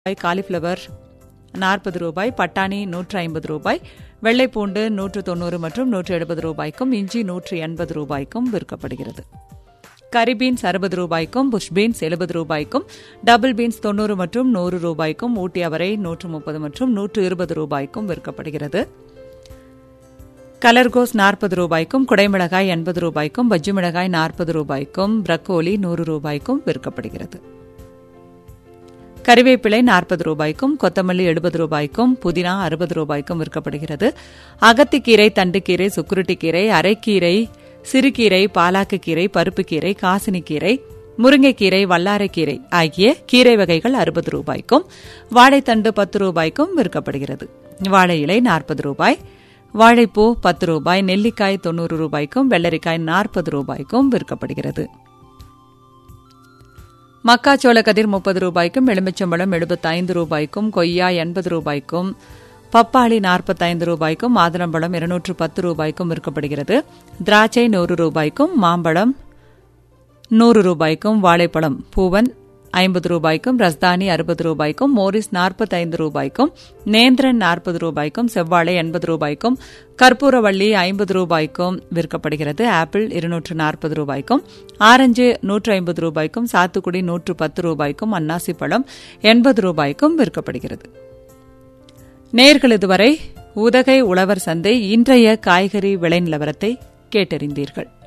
ரூபாய் காலிஃப்ளவர் நாற்பது ரூபாய் பட்டாணி நூற்று ஐம்பது ரூபாய் வெள்ளைப்பூண்டு நூற்று தொண்ணூறு மற்றும் நூற்று எழுபது ரூபாய்க்கும் இஞ்சி நூற்று எண்பது ரூபாய்க்கும் விற்கப்படுகிறது கரி பீன்ஸ் அறுபது ரூபாய்க்கும் புஷ் பீன்ஸ் எழுபது ரூபாய்க்கும் டபுள் பீன்ஸ் தொண்ணூறு மற்றும் நூறு ரூபாய்க்கும் ஊட்டி அவரை நூற்று முப்பது மற்றும் நூற்று இருபது ரூபாய்க்கும் விற்கப்படுகிறது கலர்கோஸ் நாற்பது ரூபாய்க்கும் குடைமிளகாய் எண்பது ரூபாய்க்கும் பஜ்ஜி மிளகாய் நாற்பது ரூபாய்க்கும் பிரக்கோலி நூறு ரூபாய்க்கும் விற்கப்படுகிறது கறிவேப்பிலை நாற்பது ரூபாய்க்கும் கொத்தமல்லி எழுபது ரூபாய்க்கும் புதினா அறுபது ரூபாய்க்கும் விற்கப்படுகிறது அகத்திக்கீரை தண்டுக்கீரை சுக்குருட்டிக்கீரை அரைக்கீரை சிறுகீரை பாலாக்குக்கீரை பருப்புக்கீரை காசினிக்கீரை முருங்கைக்கீரை வல்லாரைக்கீரை ஆகிய கீரை வகைகள் அறுபது ரூபாய்க்கும் வாழைத்தண்டு பத்து ரூபாய்க்கும் விற்கப்படுகிறது வாழை இலை நாற்பது ரூபாய் வாழைப்பூ பத்து ரூபாய் நெல்லிக்காய் தொண்ணூறு ரூபாய்க்கும் வெள்ளரிக்காய் நாற்பது ரூபாய்க்கும் விற்கப்படுகிறது மக்காச்சோள கதிர் முப்பது ரூபாய்க்கும் எலுமிச்சம்பழம் எழுபத்தைந்து ரூபாய்க்கும் கொய்யா எண்பது ரூபாய்க்கும் பப்பாளி நாற்பத்தைந்து ரூபாய்க்கும் மாதுளம்பழம் இருநூற்று பத்து ரூபாய்க்கும் விற்கப்படுகிறது திராட்சை நூறு ரூபாய்க்கும் மாம்பழம் நூறு ரூபாய்க்கும் வாழைப்பழம் பூவன் ஐம்பது ரூபாய்க்கும் ரஸ்தானி அறுபது ரூபாய்க்கும் மோரிஸ் நாற்பத்தைந்து ரூபாய்க்கும் நேந்திரன் நாற்பது ரூபாய்க்கும் செவ்வாழை எண்பது ரூபாய்க்கும் கற்பூரவள்ளி ஐம்பது ரூபாய்க்கும் விற்கப்படுகிறது ஆப்பிள் இருநூற்று நாற்பது ரூபாய்க்கும் ஆரஞ்சு நூற்று ஐம்பது ரூபாய்க்கும் சாத்துக்குடி நூற்று பத்து ரூபாய்க்கும் அன்னாசி பழம் எண்பது ரூபாய்க்கும் விற்கப்படுகிறது நேர்கள் இதுவரை உதகை உழவர் சந்தை இன்றைய காய்கறி விலை நிலவரத்தை கேட்டறிந்தீர்கள்